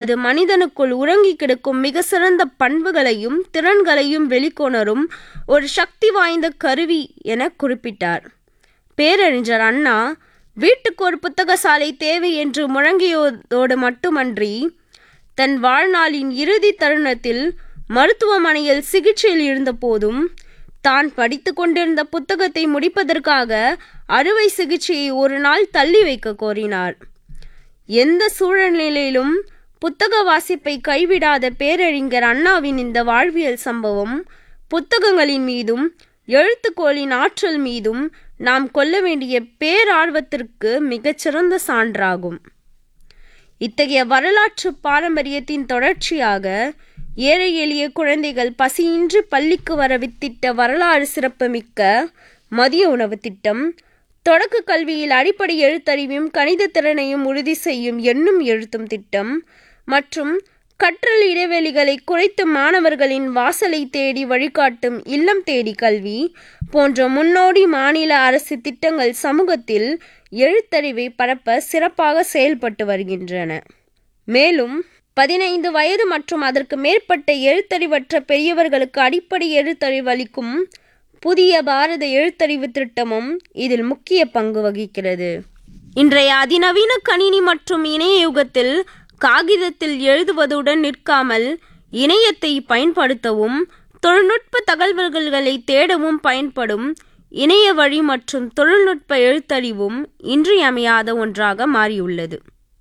அது மனிதனுக்குள் உறங்கி கிடக்கும் மிக சிறந்த பண்புகளையும் திறன்களையும் வெளிக்கொணரும் ஒரு சக்தி வாய்ந்த கருவி என குறிப்பிட்டார் பேரறிஞர் அண்ணா வீட்டுக்கு ஒரு புத்தகசாலை தேவை என்று முழங்கியதோடு மட்டுமன்றி தன் வாழ்நாளின் இறுதி தருணத்தில் மருத்துவமனையில் சிகிச்சையில் இருந்தபோதும் தான் படித்து கொண்டிருந்த புத்தகத்தை முடிப்பதற்காக அறுவை சிகிச்சையை ஒரு நாள் தள்ளி வைக்க கோரினார் எந்த சூழ்நிலையிலும் புத்தக வாசிப்பை கைவிடாத பேரறிஞர் அண்ணாவின் இந்த வாழ்வியல் சம்பவம் புத்தகங்களின் மீதும் எழுத்துக்கோளின் ஆற்றல் மீதும் நாம் கொள்ள வேண்டிய பேரார்வத்திற்கு மிகச்சிறந்த சான்றாகும் இத்தகைய வரலாற்று பாரம்பரியத்தின் தொடர்ச்சியாக ஏழை எளிய குழந்தைகள் பசியின்றி பள்ளிக்கு வர வித்திட்ட வரலாறு சிறப்புமிக்க மதிய உணவு திட்டம் தொடக்க கல்வியில் அடிப்படை எழுத்தறிவையும் கணித திறனையும் உறுதி செய்யும் எண்ணும் எழுத்தும் திட்டம் மற்றும் கற்றல் இடைவெளிகளை குறைத்து மாணவர்களின் வாசலை தேடி வழிகாட்டும் இல்லம் தேடி கல்வி போன்ற முன்னோடி மாநில அரசு திட்டங்கள் சமூகத்தில் எழுத்தறிவை பரப்ப சிறப்பாக செயல்பட்டு வருகின்றன மேலும் பதினைந்து வயது மற்றும் அதற்கு மேற்பட்ட எழுத்தறிவற்ற பெரியவர்களுக்கு அடிப்படை எழுத்தறிவு அளிக்கும் புதிய பாரத எழுத்தறிவு திட்டமும் இதில் முக்கிய பங்கு வகிக்கிறது இன்றைய அதிநவீன கணினி மற்றும் இணைய யுகத்தில் காகிதத்தில் எழுதுவதுடன் நிற்காமல் இணையத்தை பயன்படுத்தவும் தொழில்நுட்ப தகவல்களை தேடவும் பயன்படும் இணைய வழி மற்றும் தொழில்நுட்ப எழுத்தறிவும் இன்றியமையாத ஒன்றாக மாறியுள்ளது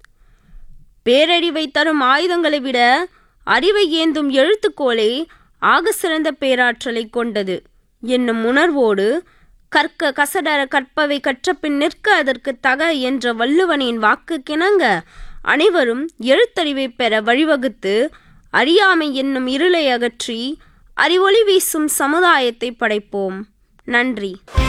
பேரறிவை தரும் ஆயுதங்களை விட அறிவை ஏந்தும் எழுத்துக்கோளே ஆக சிறந்த பேராற்றலை கொண்டது என்னும் உணர்வோடு கற்க கசடர கற்பவை கற்றபின் நிற்க அதற்கு தக என்ற வள்ளுவனின் வாக்கு கிணங்க அனைவரும் எழுத்தறிவை பெற வழிவகுத்து அறியாமை என்னும் இருளை அகற்றி அறிவொளி வீசும் சமுதாயத்தை படைப்போம் நன்றி